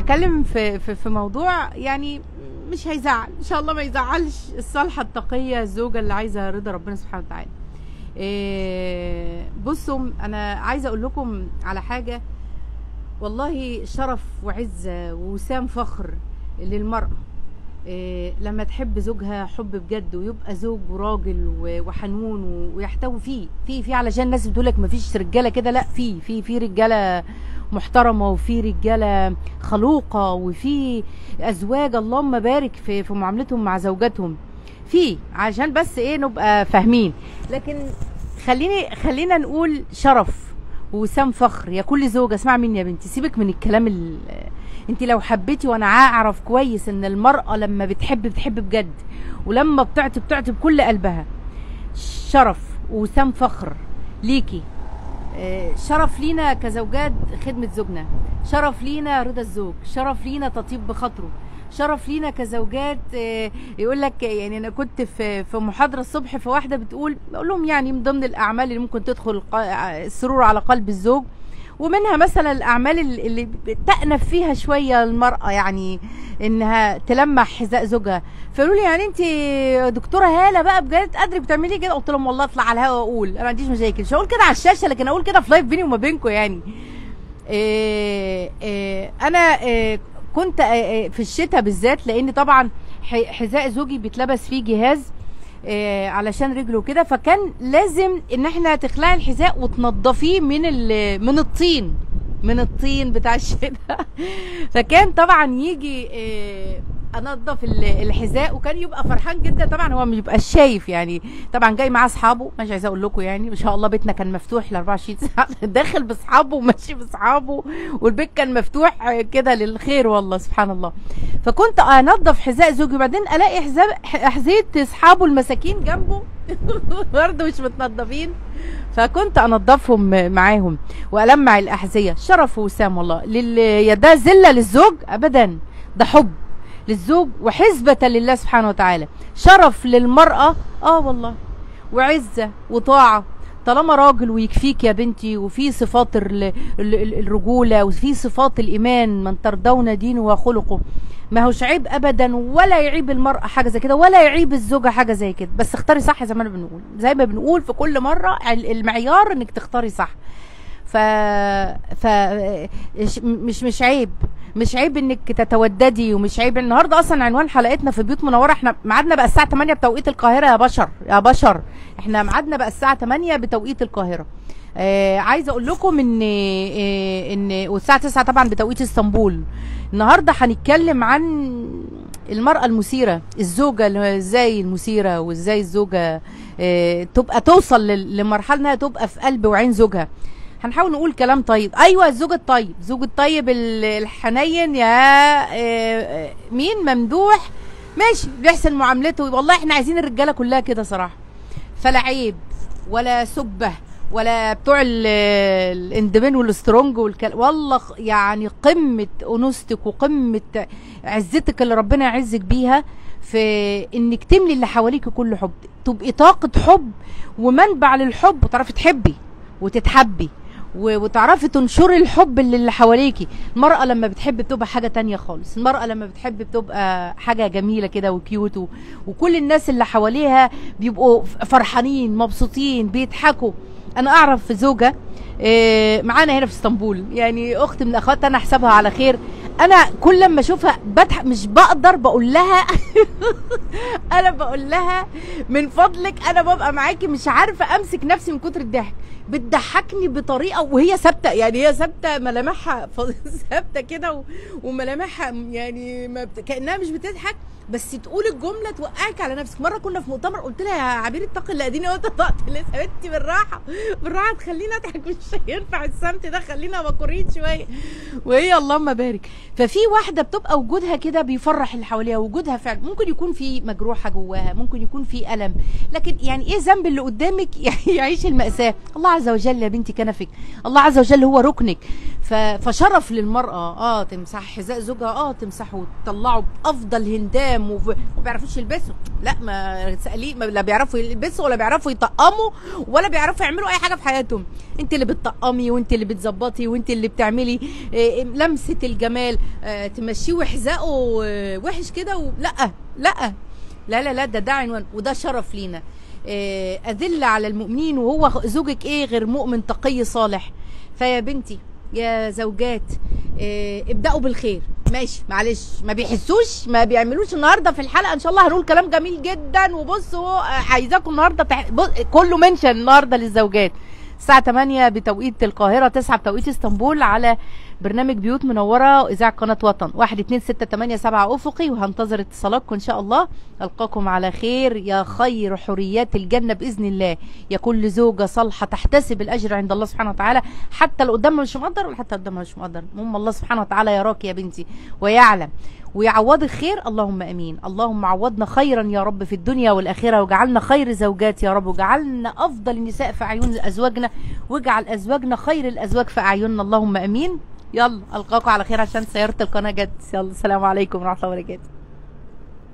هتكلم في في في موضوع يعني مش هيزعل ان شاء الله ما يزعلش الصالحه التقيه الزوجه اللي عايزه رضا ربنا سبحانه وتعالى إيه بصوا انا عايزه اقول لكم على حاجه والله شرف وعزه ووسام فخر للمراه إيه لما تحب زوجها حب بجد ويبقى زوج وراجل و- وحنون و- ويحتوي فيه في في علشان الناس بتقول لك مفيش رجاله كده لا في في في رجاله محترمه وفي رجاله خلوقه وفي ازواج اللهم بارك في في معاملتهم مع زوجاتهم في عشان بس ايه نبقى فاهمين لكن خليني خلينا نقول شرف وسام فخر يا كل زوجه اسمع مني يا بنتي سيبك من الكلام ال انت لو حبيتي وانا اعرف كويس ان المراه لما بتحب بتحب بجد ولما بتعطي بتعطي بكل قلبها شرف وسام فخر ليكي آه، شرف لينا كزوجات خدمة زوجنا شرف لينا رضا الزوج شرف لينا تطيب بخاطره شرف لينا كزوجات آه، يقول لك يعني انا كنت في في محاضره الصبح فواحده بتقول بقول لهم يعني من ضمن الاعمال اللي ممكن تدخل ق- السرور على قلب الزوج ومنها مثلا الاعمال اللي اللي تأنف فيها شويه المراه يعني انها تلمح حذاء زوجها فقالوا لي يعني انت دكتوره هاله بقى بجد قادرك بتعملي كده قلت لهم والله اطلع على الهوا واقول انا ما عنديش مشاكل مش هقول كده على الشاشه لكن اقول كده في لايف بيني وما بينكم يعني إيه إيه انا إيه كنت إيه إيه في الشتاء بالذات لان طبعا ح- حذاء زوجي بيتلبس فيه جهاز إيه علشان رجله كده فكان لازم ان احنا تخلعي الحذاء وتنضفيه من ال- من الطين من الطين بتاع الشتاء فكان طبعا يجي إيه انضف ال- الحذاء وكان يبقى فرحان جدا طبعا هو ما بيبقاش شايف يعني طبعا جاي معاه اصحابه مش عايزه اقول لكم يعني ما شاء الله بيتنا كان مفتوح ل 24 ساعه داخل باصحابه وماشي باصحابه والبيت كان مفتوح كده للخير والله سبحان الله فكنت انضف حذاء زوجي وبعدين الاقي حذاء حذاء اصحابه المساكين جنبه برضه مش متنضفين فكنت انضفهم معاهم والمع الاحذيه شرف وسام والله لل... يا ده ذله للزوج ابدا ده حب للزوج وحسبة لله سبحانه وتعالى شرف للمرأة اه والله وعزة وطاعة طالما راجل ويكفيك يا بنتي وفي صفات ال- ال- ال- الرجولة وفي صفات الإيمان من ترضون دينه وخلقه ما هوش عيب أبدا ولا يعيب المرأة حاجة زي كده ولا يعيب الزوجة حاجة زي كده بس اختاري صح زي ما أنا بنقول زي ما بنقول في كل مرة ال- المعيار إنك تختاري صح ف ف إيش- مش مش عيب مش عيب انك تتوددي ومش عيب النهارده اصلا عنوان حلقتنا في بيوت منوره احنا ميعادنا بقى الساعه 8 بتوقيت القاهره يا بشر يا بشر احنا ميعادنا بقى الساعه 8 بتوقيت القاهره آه عايزه اقول لكم ان آه ان والساعه 9 طبعا بتوقيت اسطنبول النهارده هنتكلم عن المراه المثيره الزوجه اللي هو ازاي المثيره وازاي الزوجه آه تبقى توصل لل- لمرحله انها تبقى في قلب وعين زوجها هنحاول نقول كلام طيب ايوه الزوج الطيب الزوج الطيب ال- الحنين يا آه، آه، مين ممدوح ماشي بيحسن معاملته والله احنا عايزين الرجاله كلها كده صراحه فلا عيب ولا سبه ولا بتوع ال- الاندمين والسترونج والكل والله خ- يعني قمه انوثتك وقمه عزتك اللي ربنا يعزك بيها في انك تملي اللي حواليك كل حب تبقي طاقه حب ومنبع للحب وتعرفي تحبي وتتحبي و- وتعرفي تنشري الحب اللي, اللي حواليكي المرأة لما بتحب بتبقى حاجة تانية خالص المرأة لما بتحب بتبقى حاجة جميلة كده وكيوت و- وكل الناس اللي حواليها بيبقوا ف- فرحانين مبسوطين بيضحكوا انا اعرف زوجة آه، معانا هنا في اسطنبول يعني اخت من اخواتها انا احسبها على خير انا كل لما اشوفها بضحك مش بقدر بقول لها انا بقول لها من فضلك انا ببقى معاكي مش عارفه امسك نفسي من كتر الضحك بتضحكني بطريقه وهي ثابته يعني هي ثابته ملامحها ف- ثابته كده و- وملامحها يعني ما بت... كانها مش بتضحك بس تقول الجمله توقعك على نفسك مره كنا في مؤتمر قلت لها يا عبير اتقي الله اديني قلت طقت لسه بنتي بالراحه بالراحه تخليني اضحك مش هينفع السمت ده خلينا بكورين شويه وهي اللهم بارك ففي واحده بتبقى وجودها كده بيفرح اللي حواليها وجودها فعلا ممكن يكون في مجروحه جواها ممكن يكون في الم لكن يعني ايه ذنب اللي قدامك يعيش الماساه الله عز وجل يا بنتي كنفك الله عز وجل هو ركنك ف- فشرف للمرأة اه تمسح حذاء زوجها اه تمسحه وتطلعه بأفضل هندام وف- وما بيعرفوش يلبسوا لا ما تسأليه ما لا بيعرفوا يلبسوا ولا بيعرفوا يطقموا ولا بيعرفوا يعملوا أي حاجة في حياتهم انت اللي بتطقمي وانت اللي بتظبطي وانت اللي بتعملي آه، لمسة الجمال آه، تمشيه وحذاءه آه، وحش كده و- لا لا لا لا لا ده ده عنوان وده شرف لينا آه، أذل على المؤمنين وهو زوجك ايه غير مؤمن تقي صالح فيا بنتي يا زوجات آه، ابدأوا بالخير ماشي معلش ما بيحسوش ما بيعملوش النهارده في الحلقه ان شاء الله هنقول كلام جميل جدا وبصوا آه، عايزاكم النهارده تح... بص... كله منشن النهارده للزوجات الساعة 8 بتوقيت القاهرة 9 بتوقيت اسطنبول على برنامج بيوت منورة إذاعة قناة وطن 1 2 6 8 7 أفقي وهنتظر اتصالاتكم إن شاء الله ألقاكم على خير يا خير حريات الجنة بإذن الله يا كل زوجة صالحة تحتسب الأجر عند الله سبحانه وتعالى حتى لو قدامها مش مقدر ولا حتى قدامها مش مقدر المهم الله سبحانه وتعالى يراك يا بنتي ويعلم ويعوضك خير اللهم امين اللهم عوضنا خيرا يا رب في الدنيا والاخره وجعلنا خير زوجات يا رب وجعلنا افضل النساء في اعين ازواجنا واجعل ازواجنا خير الازواج في اعيننا اللهم امين يلا القاكم على خير عشان سياره القناه جت يلا السلام عليكم ورحمه الله وبركاته